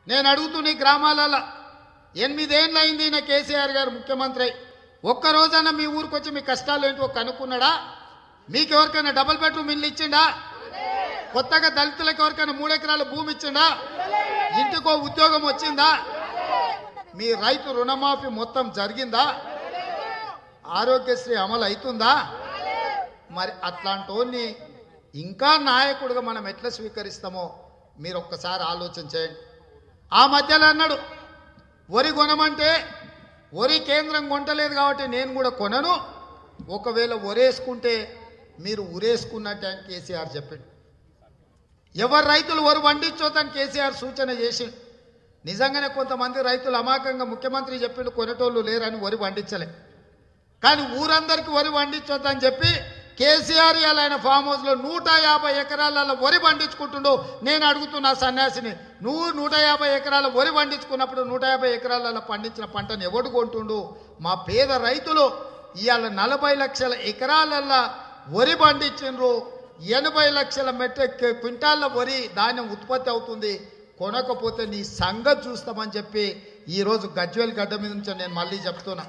నేను అడుగుతున్న ఈ గ్రామాలలో ఎనిమిదేళ్ళు అయింది ఈయన కేసీఆర్ గారు ముఖ్యమంత్రి అయి. ఒక్క రోజైనా మీ ఊరికి వచ్చి మీ కష్టాలు ఏంటో కనుక్కున్నాడా మీకు ఎవరికైనా డబుల్ బెడ్రూమ్ ఇల్లు ఇచ్చిండా కొత్తగా దళితులకు ఎవరికైనా మూడెకరాల భూమి ఇచ్చిండా ఇంటికో ఉద్యోగం వచ్చిందా మీ రైతు రుణమాఫీ మొత్తం జరిగిందా ఆరోగ్యశ్రీ అమలు అవుతుందా మరి అట్లాంటి ఇంకా నాయకుడిగా మనం ఎట్లా స్వీకరిస్తామో మీరు ఒక్కసారి ఆలోచన చేయండి ఆ మధ్యలో అన్నాడు వరి కొనమంటే వరి కేంద్రం కొంటలేదు కాబట్టి నేను కూడా కొనను ఒకవేళ వరేసుకుంటే మీరు ఉరేసుకున్నట్టే అని కేసీఆర్ చెప్పాడు ఎవరు రైతులు వరి పండించొద్దని కేసీఆర్ సూచన చేసి నిజంగానే కొంతమంది రైతులు అమాయకంగా ముఖ్యమంత్రి చెప్పిండు కొనేటోళ్ళు లేరని వరి పండించలే కానీ ఊరందరికీ వరి పండించొద్దని చెప్పి కేసీఆర్ ఇలా ఆయన ఫామ్ హౌస్లో నూట యాభై ఎకరాలలో వరి పండించుకుంటుండు నేను అడుగుతున్నా సన్యాసిని నువ్వు నూట యాభై ఎకరాల వరి పండించుకున్నప్పుడు నూట యాభై ఎకరాలలో పండించిన పంటను ఎవడు కొంటుండు మా పేద రైతులు ఇవాళ నలభై లక్షల ఎకరాలల్లో వరి పండించిండ్రు ఎనభై లక్షల మెట్రిక్ క్వింటాళ్ళ వరి ధాన్యం ఉత్పత్తి అవుతుంది కొనకపోతే నీ సంగతి చూస్తామని చెప్పి ఈరోజు గజ్వేల్ గడ్డ మీద నుంచి నేను మళ్ళీ చెప్తున్నా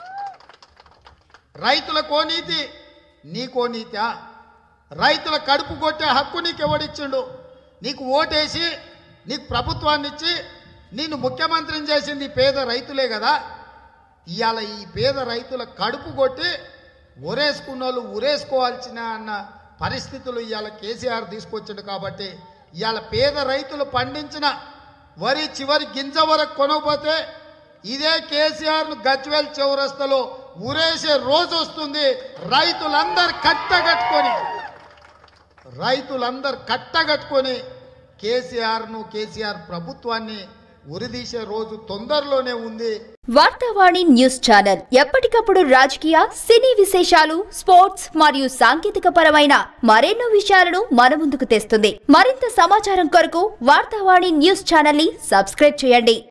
రైతుల కోనీతి నీకో నీతా రైతుల కడుపు కొట్టే హక్కు నీకు ఎవడిచ్చిండు నీకు ఓటేసి నీకు ప్రభుత్వాన్ని ఇచ్చి నిన్ను ముఖ్యమంత్రిని చేసింది ఈ పేద రైతులే కదా ఇవాళ ఈ పేద రైతుల కడుపు కొట్టి ఉరేసుకున్న వాళ్ళు ఉరేసుకోవాల్సిన అన్న పరిస్థితులు ఇవాళ కేసీఆర్ తీసుకొచ్చిండు కాబట్టి ఇవాళ పేద రైతులు పండించిన వరి చివరి గింజ వరకు కొనకపోతే ఇదే కేసీఆర్ను గజ్వేల్ చౌరస్తలో ఉరేసే రోజు వస్తుంది రైతులందరు కట్టగట్టుకొని రైతులందరు కట్టగట్టుకొని కేసీఆర్ను కేసీఆర్ ప్రభుత్వాన్ని ఉరిదీసే రోజు తొందరలోనే ఉంది వార్తావాణి న్యూస్ ఛానల్ ఎప్పటికప్పుడు రాజకీయ సినీ విశేషాలు స్పోర్ట్స్ మరియు సాంకేతిక పరమైన మరెన్నో విషయాలను మన ముందుకు తెస్తుంది మరింత సమాచారం కొరకు వార్తావాణి న్యూస్ ఛానల్ ని సబ్స్క్రైబ్ చేయండి